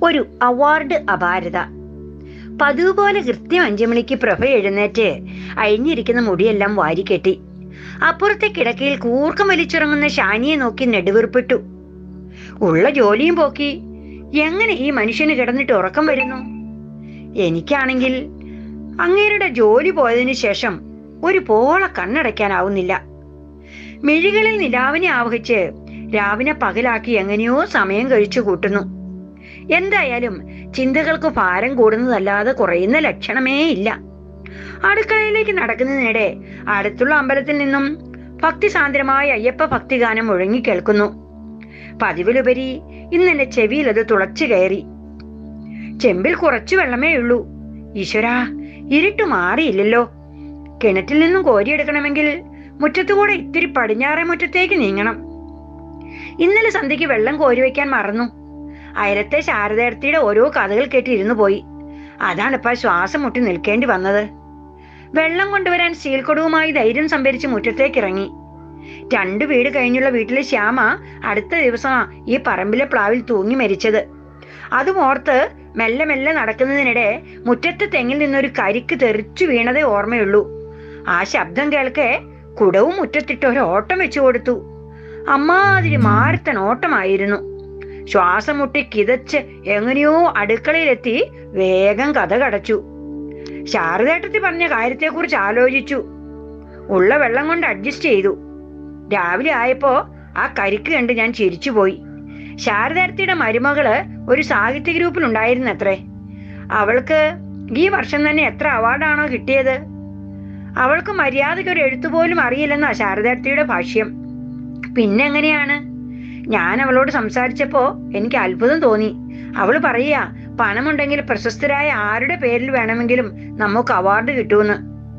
ഒരു അവാർഡ് അപാരത പതിവ് പോലെ കൃത്യം അഞ്ചു മണിക്ക് പ്രഭ എഴുന്നേറ്റ് അഴിഞ്ഞിരിക്കുന്ന മുടിയെല്ലാം വാരിക്കെട്ടി അപ്പുറത്തെ കിടക്കയിൽ കൂർക്കം വലിച്ചിറങ്ങുന്ന ഷാനിയെ നോക്കി നെടുവീർപ്പിട്ടു ഉള്ള ജോലിയും പോക്കി എങ്ങനെ ഈ മനുഷ്യന് കിടന്നിട്ട് ഉറക്കം വരുന്നു എനിക്കാണെങ്കിൽ അങ്ങേരുടെ ജോലി പോയതിനു ശേഷം ഒരു പോള കണ്ണടയ്ക്കാനാവുന്നില്ല മിഴികളിൽ നിലാവിനെ ആവഹിച്ച് രാവിനെ പകലാക്കി എങ്ങനെയോ സമയം കഴിച്ചു കൂട്ടുന്നു എന്തായാലും ചിന്തകൾക്ക് ഭാരം കൂടുന്നതല്ലാതെ കുറയുന്ന ലക്ഷണമേ ഇല്ല അടുക്കളയിലേക്ക് നടക്കുന്നതിനിടെ അടുത്തുള്ള അമ്പലത്തിൽ നിന്നും ഭക്തിസാന്ദ്രമായ അയ്യപ്പ ഭക്തിഗാനം മുഴങ്ങി കേൾക്കുന്നു പതിവിലുപരി ഇന്ന് എന്റെ ചെവിയിൽ അത് തുളച്ചു കയറി ചെമ്പിൽ കുറച്ചു വെള്ളമേ ഉള്ളൂ ഈശ്വരാ ഇരുട്ട് മാറിയില്ലല്ലോ കിണറ്റിൽ നിന്നും കോരിയെടുക്കണമെങ്കിൽ മുറ്റത്തുകൂടെ ഇത്തിരി പടിഞ്ഞാറേ മുറ്റത്തേക്ക് നീങ്ങണം ഇന്നലെ സന്ധ്യയ്ക്ക് വെള്ളം കോരി വയ്ക്കാൻ മറന്നു അയലത്തെ ശാരദയർത്തിയുടെ ഓരോ കഥകൾ കേട്ട് ഇരുന്നു പോയി അതാണിപ്പ ശ്വാസം മുട്ടി നിൽക്കേണ്ടി വന്നത് വെള്ളം കൊണ്ടുവരാൻ സ്റ്റീൽ കൊടുവുമായി ധൈര്യം സംഭരിച്ച് മുറ്റത്തേക്ക് ഇറങ്ങി രണ്ടു വീട് കഴിഞ്ഞുള്ള വീട്ടിലെ ശ്യാമ അടുത്ത ദിവസമാ ഈ പറമ്പിലെ പ്ലാവിൽ തൂങ്ങി മരിച്ചത് അതും ഓർത്ത് മെല്ലെ മെല്ലെ നടക്കുന്നതിനിടെ മുറ്റത്തെ തെങ്ങിൽ നിന്നൊരു കരിക്ക് തെറിച്ചു വീണതേ ഓർമ്മയുള്ളൂ ആ ശബ്ദം കേൾക്കെ കുടവും മുറ്റത്തിട്ട് ഒരു ഓട്ടം വെച്ചു കൊടുത്തു അമ്മാതിരി മാരത്തൻ ഓട്ടമായിരുന്നു ശ്വാസം മുട്ടി കിതച്ച് എങ്ങനെയോ അടുക്കളയിലെത്തി വേഗം കഥ കടച്ചു ശാരദേട്ടത്തി പറഞ്ഞ കാര്യത്തെക്കുറിച്ച് ആലോചിച്ചു ഉള്ള വെള്ളം കൊണ്ട് അഡ്ജസ്റ്റ് ചെയ്തു രാവിലെ ആയപ്പോ ആ കരിക്ക് കണ്ട് ഞാൻ ചിരിച്ചുപോയി ശാരദേടത്തിയുടെ മരുമകള് ഒരു സാഹിത്യ ഗ്രൂപ്പിൽ ഉണ്ടായിരുന്നത്രേ അവൾക്ക് ഈ വർഷം തന്നെ എത്ര അവാർഡാണോ കിട്ടിയത് അവൾക്ക് മര്യാദയ്ക്ക് ഒരു എഴുത്തുപോലും അറിയില്ലെന്നാ ശാരദേടത്തിയുടെ ഭാഷ്യം പിന്നെങ്ങനെയാണ് ഞാൻ അവളോട് സംസാരിച്ചപ്പോ എനിക്ക് അത്ഭുതം തോന്നി അവള് പറയാ പണമുണ്ടെങ്കിൽ പ്രശസ്തരായ ആരുടെ പേരിൽ വേണമെങ്കിലും നമുക്ക് അവാർഡ് കിട്ടുമെന്ന്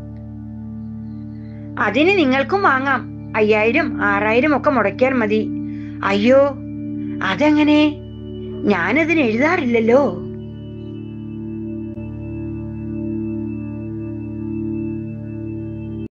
അതിന് നിങ്ങൾക്കും വാങ്ങാം അയ്യായിരം ആറായിരം ഒക്കെ മുടക്കിയാൽ മതി അയ്യോ അതെങ്ങനെ ഞാനതിന് എഴുതാറില്ലല്ലോ